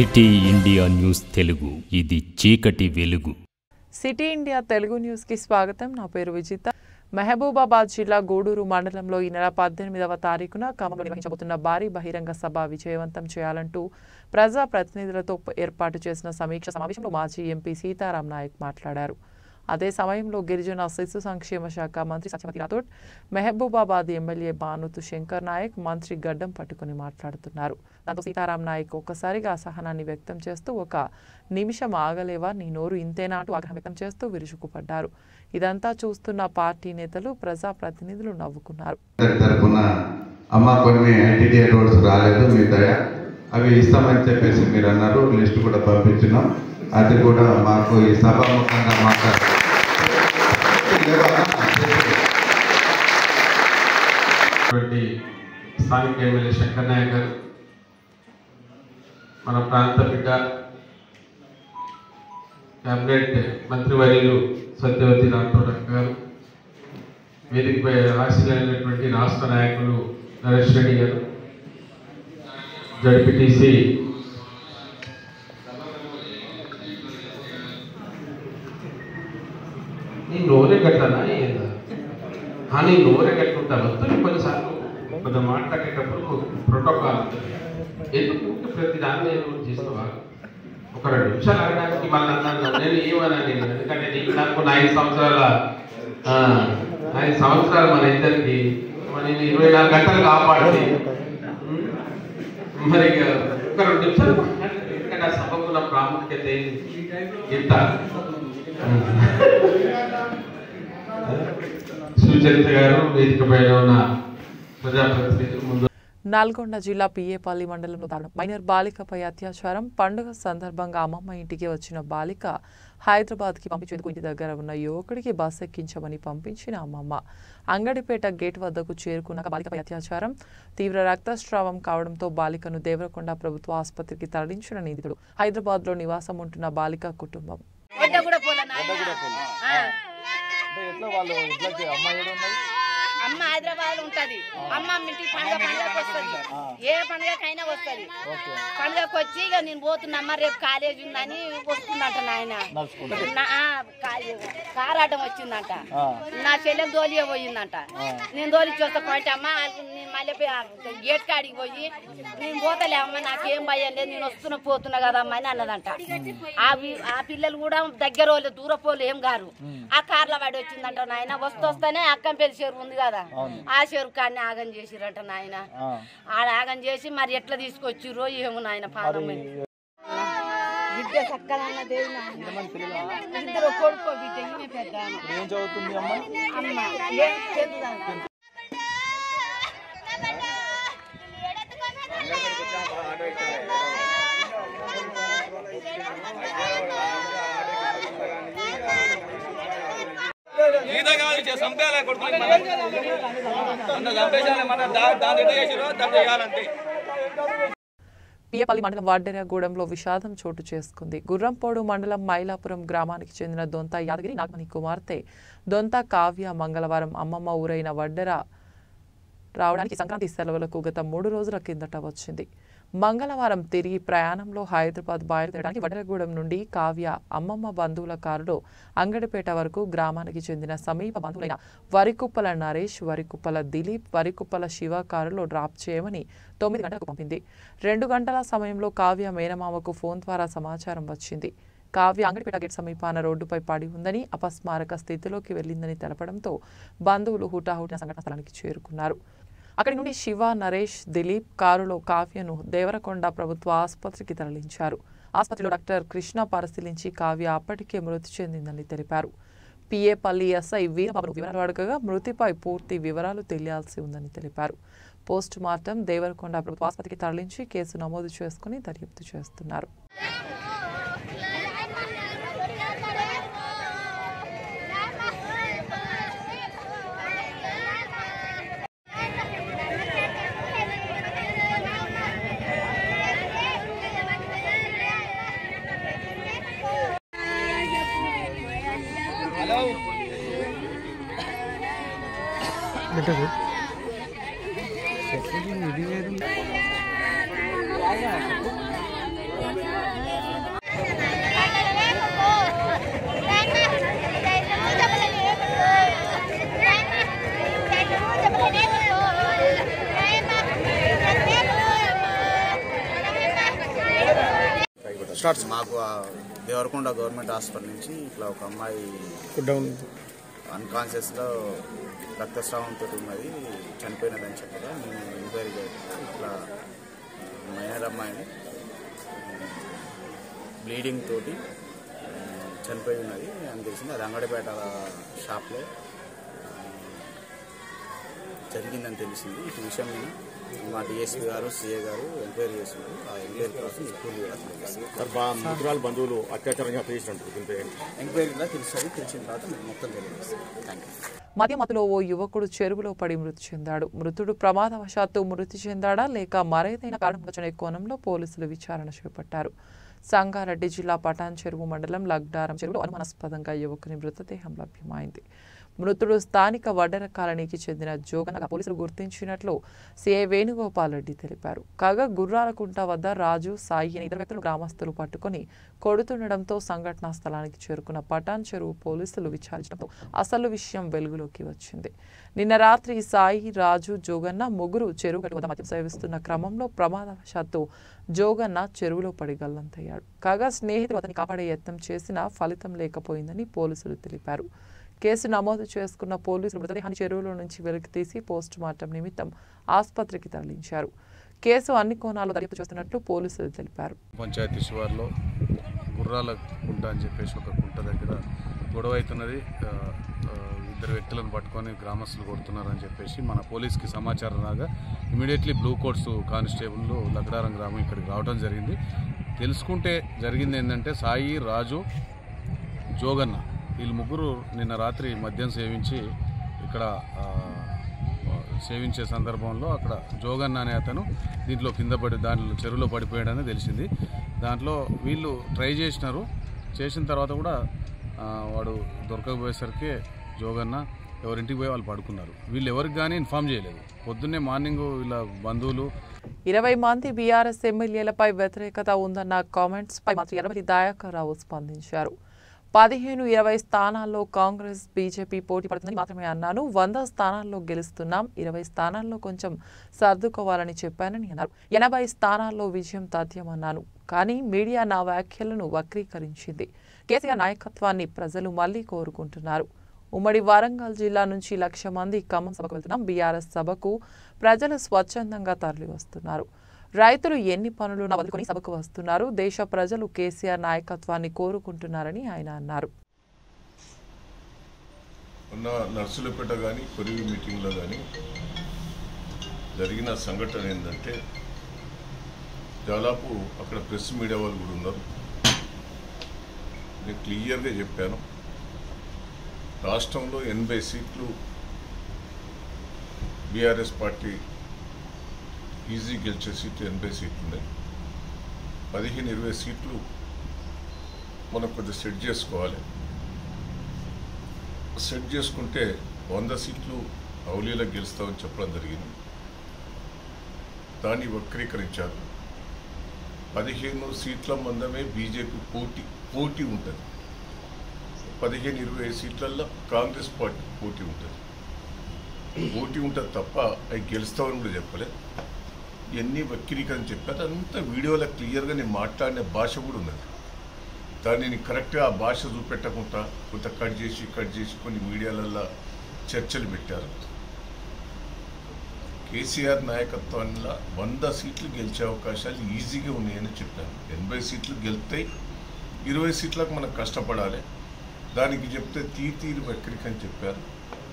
City India news Telugu ఇది చీకటి వెలుగు సిటీ ఇండియా తెలుగు న్యూస్కి స్వాగతం నా పేరు విజిత మహబూబాబాద్ జిల్లా గూడూరు మండలంలో ఈ నెల పద్దెనిమిదవ తారీఖున ఖమ్మంలో నిర్వహించబోతున్న భారీ బహిరంగ సభ విజయవంతం చేయాలంటూ ప్రజా ప్రతినిధులతో ఏర్పాటు చేసిన సమీక్ష సమావేశంలో మాజీ ఎంపీ సీతారాం నాయక్ మాట్లాడారు అదే సమయంలో గిరిజన శిశు సంక్షేమ శాఖ మంత్రి సత్యవతి రాథోడ్ మహబూబాబాద్ ఎమ్మెల్యే బానుతు శంకర్ నాయక్ మంత్రి గడ్డం పట్టుకుని మాట్లాడుతున్నారు దాంతో సీతారాం నాయక్ ఒక్కసారిగా అసహనాన్ని వ్యక్తం చేస్తూ ఒక నిమిషం ఆగలేవా నీ నోరు ఇంతేనా అంటూ ఆగ్రహం వ్యక్తం చేస్తూ విరుచుకుపడ్డారు ఇదంతా చూస్తున్న పార్టీ నేతలు ప్రజా ప్రతినిధులు నవ్వుకున్నారు అందరి తరపున అమ్మ కొన్ని ఐటీడీఏ రోడ్స్ రాలేదు మీ దయ అవి ఇస్తామని చెప్పేసి మీరు అన్నారు లిస్ట్ కూడా పంపించినాం అది కూడా మాకు ఈ సభాముఖంగా మాట్లాడారు ఉన్నటువంటి స్థానిక ఎమ్మెల్యే శంకర్ నాయక్ గారు మన ప్రాంత బిడ్డ క్యాబినెట్ మంత్రివర్యులు సత్యవతి రాథోడ్ గారు వేదికపై ఆశీలైనటువంటి రాష్ట్ర నాయకులు నరేష్ రెడ్డి గారు జడ్పీటీసీ నీ నోరే కట్టానా ఏందా ఆ, నీ నోరే కట్టుకుంటాను వస్తుంది కొన్నిసార్లు కొంచెం మాట్లాడేటప్పుడు ప్రోటోకాల్ ఉంటుంది ఎందుకు ఊరికే ప్రతి దాన్ని నేను చేస్తావా ఒక రెండు నిమిషాలు అడగడానికి మళ్ళీ అన్నాను నేను ఏమన్నాను ఎందుకంటే నీకు నాకు నా ఐదు సంవత్సరాల ఆ, ఐదు సంవత్సరాలు మన ఇద్దరికి మరి నేను ఇరవై నాలుగు గంటలు కాపాడింది ఉం? మరి ఇక ఒక రెండు నిమిషాలు మాట్లాడండి. ఎందుకంటే ఆ సభకు ఉన్న ప్రాముఖ్యత ఏంది? ఇంత ఉం. సుచరిత గారు వేదిక పైన ఉన్న ప్రజాప్రతినిధులు ముందు నల్గొండ జిల్లా పిఏపల్లి మండలంలో దారుణం మైనర్ బాలికపై అత్యాచారం పండుగ సందర్భంగా అమ్మమ్మ ఇంటికి వచ్చిన బాలిక హైదరాబాద్కి పంపించేందుకు ఇంటి దగ్గర ఉన్న యువకుడికి బస్ ఎక్కించమని పంపించిన అమ్మమ్మ అంగడిపేట గేట్ వద్దకు చేరుకున్నాక బాలికపై అత్యాచారం తీవ్ర రక్తస్రావం కావడంతో బాలికను దేవరకొండ ప్రభుత్వ ఆసుపత్రికి తరలించిన నిందితుడు హైదరాబాద్లో నివాసం ఉంటున్న బాలిక కుటుంబం వడ్డ కూడా పోలే నాయన. ఆ. అంటే ఎట్లా వాళ్ళు ఎట్లా అమ్మాయి ఏడు ఉన్నది అమ్మ హైదరాబాద్ లో ఉంటది అమ్మ ఇంటికి పండుగ పండుగకి వస్తుంది ఏ పండుగకైనా వస్తుంది ఓకే పండుగకి వచ్చి ఇక నేను పోతున్నమ్మ రేపు కాలేజ్ ఉందని వస్తుందంట నాయన నడుచుకుంటా నా- ఆ, కా- కారాటం వచ్చిందంట ఆ. నా చెల్లెలు దోలియే పోయిందంట నేను దోలి చూస్తా పోయింటే అమ్మ నేను మళ్ళీ పోయి ఆ గేట్ కాడికి పోయి నేను పోతలే అమ్మ నాకేం భయం లేదు నేను వస్తున్నా పోతున్నా కదమ్మా అని అన్నదంట ఆ వి- ఆ పిల్లలు కూడా దగ్గర వాళ్ళు దూరపోలు ఏం గారు ఆ కార్ల వాడి వచ్చిందంట నాయన వస్తూ వస్తేనే అక్కంపల్లి చెరువు ఉంది కదా ఆ చెరువు కాడిని ఆగం చేసిరంట నాయన ఆ. ఆడ ఆగం చేసి మరి ఎట్లా తీసుకొచ్చిరో ఏమో నాయన పాదం బిడ్డ చక్కదన్న దేవి నాయన. ఎంతమంది పిల్లలు ఇద్దరు కొడుకో బిడ్డ ఈమె పెద్ద ఆమె. ఏం చదువుతుంది అమ్మాయి అమ్మ ఏం చేద్దాం పియపల్లి మండలం వాడ్డెరగూడెంలో విషాదం చోటు చేసుకుంది గుర్రంపోడు మండలం మైలాపురం గ్రామానికి చెందిన దొంత యాదగిరి నాగమణి కుమార్తె దొంత కావ్య మంగళవారం అమ్మమ్మ ఊరైన వడ్డెర రావడానికి సంక్రాంతి సెలవులకు గత మూడు రోజుల కిందట వచ్చింది మంగళవారం తిరిగి ప్రయాణంలో హైదరాబాద్ బయలుదేరడానికి వడ్డెరగూడెం నుండి కావ్య అమ్మమ్మ బంధువుల కారులో అంగడిపేట వరకు గ్రామానికి చెందిన సమీప బంధువులైన వరికుప్పల నరేష్ వరికుప్పల దిలీప్ వరికుప్పల శివ కారులో డ్రాప్ చేయమని తొమ్మిది గంటలకు పంపింది రెండు గంటల సమయంలో కావ్య మేనమామకు ఫోన్ ద్వారా సమాచారం వచ్చింది కావ్య అంగడిపేట గేట్ సమీపాన రోడ్డుపై పడి ఉందని అపస్మారక స్థితిలోకి వెళ్ళిందని తెలపడంతో బంధువులు హుటాహుటిన సంఘటన స్థలానికి చేరుకున్నారు అక్కడి నుండి శివ నరేష్ దిలీప్ కారులో కావ్యను దేవరకొండ ప్రభుత్వ ఆసుపత్రికి తరలించారు ఆసుపత్రిలో డాక్టర్ కృష్ణ పరిశీలించి కావ్య అప్పటికే మృతి చెందిందని తెలిపారు పిఏపల్లి ఎస్ఐ వీరబాబును వివరాలు అడగగా మృతిపై పూర్తి వివరాలు తెలియాల్సి ఉందని తెలిపారు పోస్ట్ మార్టం దేవరకొండ ప్రభుత్వ ఆసుపత్రికి తరలించి కేసు నమోదు చేసుకుని దర్యాప్తు చేస్తున్నారు ఇది వేరు మాకు ఆ దేవరకొండ గవర్నమెంట్ హాస్పిటల్ నుంచి ఇట్లా ఒక అమ్మాయి అన్కాన్షియస్లో రక్తస్రావంతో ఉన్నది చనిపోయినదని చెప్పగా మేము ఎంక్వైరీ చేస్తే ఇట్లా మైనర్ అమ్మాయిని బ్లీడింగ్ తోటి ఆ, చనిపోయి ఉన్నది అని తెలిసింది అది అంగడిపేట షాప్లో ఆ, జరిగిందని తెలిసింది ఇటు విషయం మీద మా డిఎస్పీ గారు సిఏ గారు ఎంక్వైరీ చేస్తున్నారు ఆ ఎంక్వైరీ కోసం ఎక్కువ మృతురాలు బంధువులు అత్యాచారం చేసినట్టు దీనిపై ఎంక్వైరీలో తెలుస్తుంది తెలిసిన తర్వాత మీకు మొత్తం తెలియజేస్తాం థ్యాంక్ యూ మధ్యమతిలో ఓ యువకుడు చెరువులో పడి మృతి చెందాడు మృతుడు ప్రమాదవశాత్తు మృతి చెందాడా లేక మరేదైనా కారణం వచ్చిన కోణంలో పోలీసులు విచారణ చేపట్టారు సంగారెడ్డి జిల్లా పటాన్ చెరువు మండలం లగ్డారం చెరువులో అనుమానాస్పదంగా యువకుని మృతదేహం లభ్యమైంది మృతుడు స్థానిక వడ్డెర కాలనీకి చెందిన జోగనగా పోలీసులు గుర్తించినట్లు సిఐ వేణుగోపాల్ రెడ్డి తెలిపారు కాగా గుర్రాలకుంట వద్ద రాజు సాయి అనే ఇద్దరు వ్యక్తులు గ్రామస్తులు పట్టుకొని కొడుతుండడంతో సంఘటనా స్థలానికి చేరుకున్న పటాన్ చెరువు పోలీసులు విచారించడంతో అసలు విషయం వెలుగులోకి వచ్చింది నిన్న రాత్రి సాయి రాజు జోగన్న ముగ్గురు చెరువు గట్టు వద్ద మద్యం సేవిస్తున్న క్రమంలో ప్రమాదవశాత్తు జోగన్న చెరువులో పడి గల్లంతయ్యాడు కాగా స్నేహితులు అతన్ని కాపాడే యత్నం చేసినా ఫలితం లేకపోయిందని పోలీసులు తెలిపారు కేసు నమోదు చేసుకున్న పోలీసులు మృతదేహాన్ని చెరువులో నుంచి వెలికి తీసి పోస్ట్ మార్టం నిమిత్తం ఆసుపత్రికి తరలించారు కేసు అన్ని కోణాల్లో దర్యాప్తు చేస్తున్నట్లు పోలీసులు తెలిపారు పంచాయతీ శివార్లో గుర్రాల కుంట అని చెప్పేసి ఒక కుంట దగ్గర గొడవ అవుతున్నది ఆ, ఆ, ఇద్దరు వ్యక్తులను పట్టుకొని గ్రామస్తులు కొడుతున్నారని చెప్పేసి మన పోలీస్కి సమాచారం రాగా immediately blue coats constable Lagadaram గ్రామం ఇక్కడికి రావడం జరిగింది తెలుసుకుంటే జరిగింది ఏంటంటే సాయి రాజు జోగన్న వీళ్ళు ముగ్గురు నిన్న రాత్రి మద్యం సేవించి ఇక్కడ ఆ, సేవించే సందర్భంలో అక్కడ జోగన్న అనే అతను దీంట్లో కింద పడి దాంట్లో చెరువులో పడిపోయాడని తెలిసింది దాంట్లో వీళ్ళు ట్రై చేసినారు చేసిన తర్వాత కూడా ఆ, వాడు దొరకకపోయేసరికి జోగన్న ఎవరింటికి పోయి వాళ్ళు పడుకున్నారు వీళ్ళు ఎవరికి కానీ ఇన్ఫామ్ చేయలేదు పొద్దున్నే మార్నింగ్ వీళ్ళ బంధువులు ఇరవై మంది బీఆర్ఎస్ ఎమ్మెల్యేలపై వ్యతిరేకత ఉందన్న కామెంట్స్ పై మంత్రి ఎర్రవల్లి దయాకర్ రావు స్పందించారు పదిహేను ఇరవై స్థానాల్లో కాంగ్రెస్ బీజేపీ పోటీ పడుతుందని మాత్రమే అన్నాను వంద స్థానాల్లో గెలుస్తున్నాం ఇరవై స్థానాల్లో కొంచెం సర్దుకోవాలని చెప్పానని అన్నారు ఎనభై స్థానాల్లో విజయం తథ్యమన్నాను కానీ మీడియా నా వ్యాఖ్యలను వక్రీకరించింది కేసీఆర్ నాయకత్వాన్ని ప్రజలు మళ్లీ కోరుకుంటున్నారు ఉమ్మడి వరంగల్ జిల్లా నుంచి లక్ష మంది ఖమ్మం సభకు వెళ్తున్నాం బీఆర్ఎస్ సభకు ప్రజలు స్వచ్ఛందంగా తరలి వస్తున్నారు రైతులు ఎన్ని పనులు వదులుకొని సభకు వస్తున్నారు దేశ ప్రజలు కేసీఆర్ నాయకత్వాన్ని కోరుకుంటున్నారని ఆయన అన్నారు ఉన్న నర్సులపేట కానీ కొరివి మీటింగ్లో కానీ జరిగిన సంఘటన ఏంటంటే దాదాపు అక్కడ ప్రెస్ మీడియా వాళ్ళు కూడా ఉన్నారు నేను క్లియర్గా చెప్పాను రాష్ట్రంలో ఎనభై సీట్లు బీఆర్ఎస్ పార్టీ ఈజీ గెలిచే సీట్లు ఎనభై సీట్లు ఉన్నాయి పదిహేను ఇరవై సీట్లు మనం కొద్దిగా సెట్ చేసుకోవాలి సెట్ చేసుకుంటే వంద సీట్లు అవలీలకు గెలుస్తామని చెప్పడం జరిగింది దాన్ని వక్రీకరించారు పదిహేను సీట్ల మందమే బీజేపీ పోటీ పోటీ ఉంటుంది పదిహేను ఇరవై సీట్లలో కాంగ్రెస్ పార్టీ పోటీ ఉంటుంది పోటీ ఉంటుంది తప్ప అవి గెలుస్తామని కూడా చెప్పలే ఇవన్నీ వక్రీకరణ చెప్పారు అంతా వీడియోలో క్లియర్గా నేను మాట్లాడిన భాష కూడా ఉన్నది దాన్ని నేను కరెక్ట్గా ఆ భాష చూపెట్టకుండా కొంత కట్ చేసి కట్ చేసి కొన్ని మీడియాలల్లో చర్చలు పెట్టారు కేసీఆర్ నాయకత్వంలో వంద సీట్లు గెలిచే అవకాశాలు ఈజీగా ఉన్నాయని చెప్పాను ఎనభై సీట్లు గెలుతాయి ఇరవై సీట్లకు మనం కష్టపడాలి దానికి చెప్తే తీరు తీరు వక్రీకరణ చెప్పారు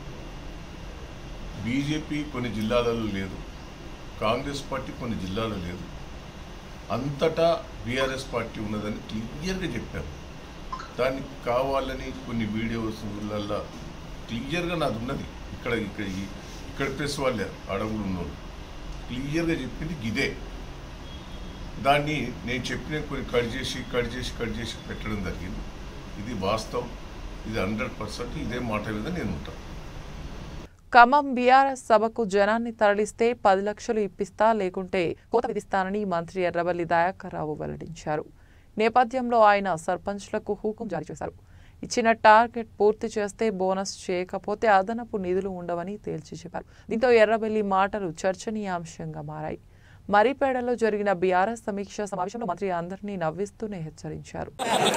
బీజేపీ కొన్ని జిల్లాలలో లేదు కాంగ్రెస్ పార్టీ కొన్ని జిల్లాలో లేదు అంతటా బీఆర్ఎస్ పార్టీ ఉన్నదని క్లియర్గా చెప్పారు దానికి కావాలని కొన్ని వీడియోస్లలో క్లియర్గా నాది ఉన్నది ఇక్కడ ఇక్కడ ఈ- ఇక్కడ ప్రెస్ వాళ్ళే అడవులు ఉన్నోళ్ళు క్లియర్గా చెప్పింది ఇదే దాన్ని నేను చెప్పిన కొన్ని కట్ చేసి కట్ చేసి కట్ చేసి పెట్టడం జరిగింది ఇది వాస్తవం ఇది హండ్రెడ్ పర్సెంట్ ఇదే మాట మీద నేను ఉంటాను ఖమ్మం బీఆర్ఎస్ సభకు జనాన్ని తరలిస్తే పది లక్షలు ఇప్పిస్తా లేకుంటే కోత విధిస్తానని మంత్రి ఎర్రవల్లి దయాకర్ రావు వెల్లడించారు నేపథ్యంలో ఆయన సర్పంచ్లకు హుకుం జారీ చేశారు ఇచ్చిన టార్గెట్ పూర్తి చేస్తే బోనస్ చేయకపోతే అదనపు నిధులు ఉండవని తేల్చి చెప్పారు దీంతో ఎర్రబెల్లి మాటలు చర్చనీయాంశంగా మారాయి మరిపేడలో జరిగిన బీఆర్ఎస్ సమీక్ష సమావేశంలో మంత్రి అందరినీ నవ్విస్తూనే హెచ్చరించారు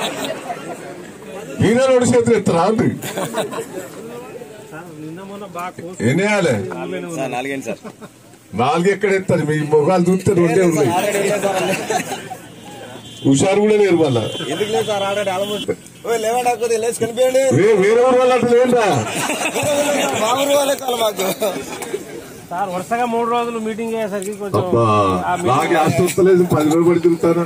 ఈనాడు చేతులు ఎత్తారా అండి ఎన్ని వేయాలి నాలుగేంటి సార్ నాలుగు ఎక్కడ ఎత్తారు మీ మొగాలు చూస్తే రెండే ఉన్నాయి హుషారు కూడా లేరు మళ్ళా ఎందుకు లేదు సార్ ఆల్రెడీ ఆల్మోస్ట్ లేవండి కొద్దిగా లేచి కనిపించండి వే- వేరే ఊరు వాళ్ళు అట్లా లేదురా మా ఊరు వాళ్ళే కాదు మాకు సార్ వరుసగా మూడు రోజులు మీటింగ్ అయ్యేసరికి కొంచెం అబ్బా ఆ మీటింగ్ బాగా ఆస్తులేదు పది రోజులు పడి తిరుగుతాను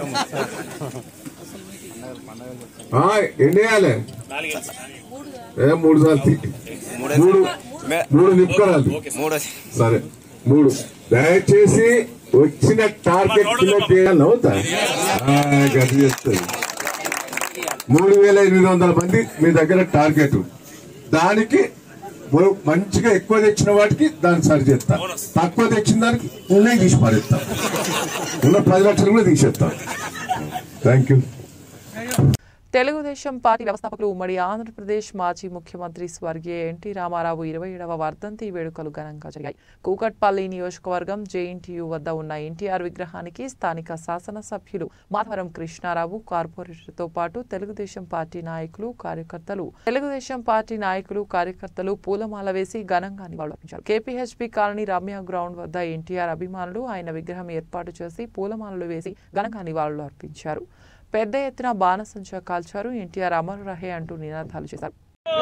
ఆ, ఎన్ని వేయాలి ఏ మూడు సార్లు తీ. మూడు మూడు నింపుకోరాలి మూడు సరే మూడు దయచేసి వచ్చిన టార్గెట్ కిలో చేయాలి అవుతా గది చేస్తుంది మూడు వేల ఎనిమిది వందల మంది మీ దగ్గర టార్గెట్ దానికి ఓ మంచిగా ఎక్కువ తెచ్చిన వాటికి దాన్ని సరి చేస్తా తక్కువ తెచ్చిన దానికి ఉన్నాయి తీసి పారేస్తా ఉన్న పది లక్షలు కూడా తీసేస్తా థ్యాంక్ యూ తెలుగుదేశం పార్టీ వ్యవస్థాపకులు ఉమ్మడి ఆంధ్రప్రదేశ్ మాజీ ముఖ్యమంత్రి స్వర్గీయ ఎన్టీ రామారావు ఇరవై ఏడవ వర్ధంతి వేడుకలు ఘనంగా జరిగాయి కూకట్పల్లి నియోజకవర్గం జేఎన్టీయూ వద్ద ఉన్న ఎన్టీఆర్ విగ్రహానికి స్థానిక శాసనసభ్యులు మాధవరం కృష్ణారావు కార్పొరేటర్తో పాటు తెలుగుదేశం పార్టీ నాయకులు కార్యకర్తలు తెలుగుదేశం పార్టీ నాయకులు కార్యకర్తలు పూలమాల వేసి ఘనంగా నివాళులర్పించారు కేపీహెచ్పీ కాలనీ రమ్య గ్రౌండ్ వద్ద ఎన్టీఆర్ అభిమానులు ఆయన విగ్రహం ఏర్పాటు చేసి పూలమాలలు వేసి ఘనంగా నివాళులు అర్పించారు పెద్ద ఎత్తున బాణసంచా కాల్చారు ఎన్టీఆర్ అమరు రహే అంటూ నినాదాలు చేశారు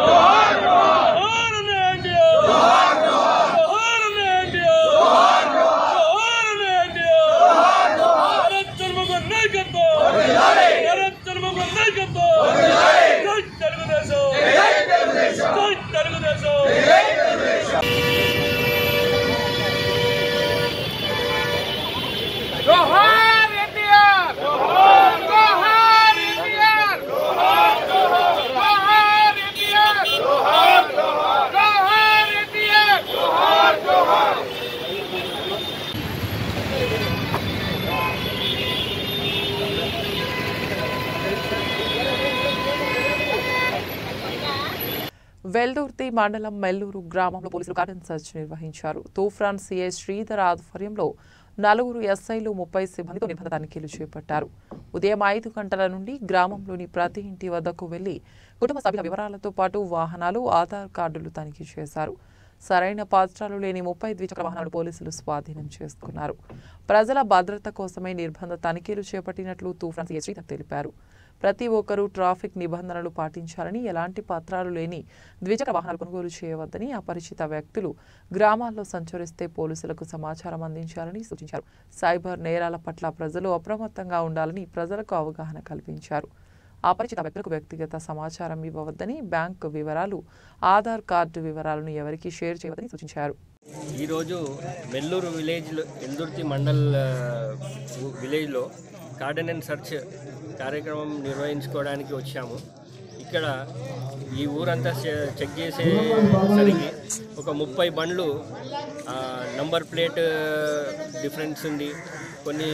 వెల్దుర్తి మండలం మెల్లూరు గ్రామంలో పోలీసులు కార్డన్ సర్చ్ నిర్వహించారు తూఫ్రాన్ సిఐ శ్రీధర్ ఆధ్వర్యంలో నలుగురు ఎస్ఐలు ముప్పై సిబ్బందితో నిర్బంధ తనిఖీలు చేపట్టారు ఉదయం ఐదు గంటల నుండి గ్రామంలోని ప్రతి ఇంటి వద్దకు వెళ్లి కుటుంబ సభ్యుల వివరాలతో పాటు వాహనాలు ఆధార్ కార్డులు తనిఖీ చేశారు సరైన పత్రాలు లేని ముప్పై ద్విచక్ర వాహనాలు పోలీసులు స్వాధీనం చేసుకున్నారు ప్రజల భద్రత కోసమే నిర్బంధ తనిఖీలు చేపట్టినట్లు తూఫాన్ సిఐ శ్రీధర్ తెలిపారు ప్రతి ఒక్కరూ ట్రాఫిక్ నిబంధనలు పాటించాలని ఎలాంటి పత్రాలు లేని ద్విచక్ర వాహనాలు కొనుగోలు చేయవద్దని అపరిచిత వ్యక్తులు గ్రామాల్లో సంచరిస్తే పోలీసులకు సమాచారం అందించాలని సూచించారు సైబర్ నేరాల పట్ల ప్రజలు అప్రమత్తంగా ఉండాలని ప్రజలకు అవగాహన కల్పించారు అపరిచిత వ్యక్తులకు వ్యక్తిగత సమాచారం ఇవ్వవద్దని బ్యాంకు వివరాలు ఆధార్ కార్డు వివరాలను ఎవరికీ షేర్ చేయవద్దని సూచించారు ఈరోజు మెల్లూరు విలేజ్లో ఎల్దుర్తి మండల్ ఆ, విలేజ్లో గార్డెన్ అండ్ సర్చ్ కార్యక్రమం నిర్వహించుకోవడానికి వచ్చాము ఇక్కడ ఈ ఊరంతా చె- చెక్ చేసేసరికి ఒక ముప్పై బండ్లు ఆ, నంబర్ ప్లేట్ డిఫరెన్స్ ఉంది కొన్ని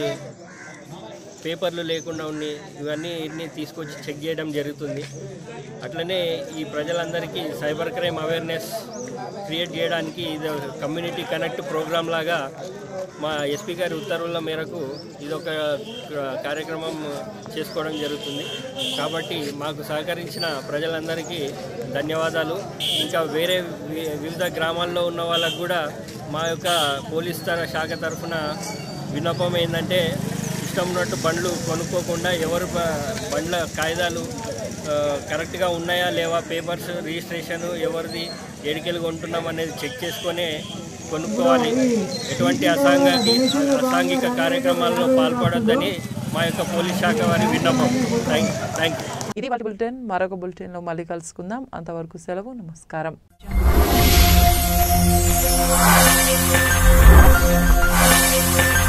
పేపర్లు లేకుండా ఉన్నాయి ఇవన్నీ ఇన్ని తీసుకొచ్చి చెక్ చేయడం జరుగుతుంది అట్లనే ఈ ప్రజలందరికీ సైబర్ క్రైమ్ అవేర్నెస్ క్రియేట్ చేయడానికి ఇది ఒక కమ్యూనిటీ కనెక్ట్ ప్రోగ్రామ్ లాగా మా ఎస్పీ గారి ఉత్తర్వుల మేరకు ఇది ఒక కార్యక్రమం చేసుకోవడం జరుగుతుంది కాబట్టి మాకు సహకరించిన ప్రజలందరికీ ధన్యవాదాలు ఇంకా వేరే వి- వివిధ గ్రామాల్లో ఉన్న వాళ్ళకు కూడా మా యొక్క పోలీస్ తర శాఖ తరఫున విన్నపం ఏంటంటే ఇష్టం ఉన్నట్టు బండ్లు కొనుక్కోకుండా ఎవరు బ- బండ్ల కాయిదాలు ఆ, కరెక్ట్గా ఉన్నాయా లేవా పేపర్స్ రిజిస్ట్రేషన్ ఎవరిది ఏడికెళ్ళి కొంటున్నాం అనేది చెక్ చేసుకొని కొనుక్కోవాలి ఎటువంటి అసాంఘిక అసాంఘిక కార్యక్రమాల్లో పాల్పడొద్దని మా యొక్క పోలీస్ శాఖ వారి విన్నపం థ్యాంక్ థ్యాంక్ యూ ఇది వాటి బులెటిన్ మరొక బులెటిన్లో మళ్ళీ కలుసుకుందాం అంతవరకు సెలవు నమస్కారం Thank you.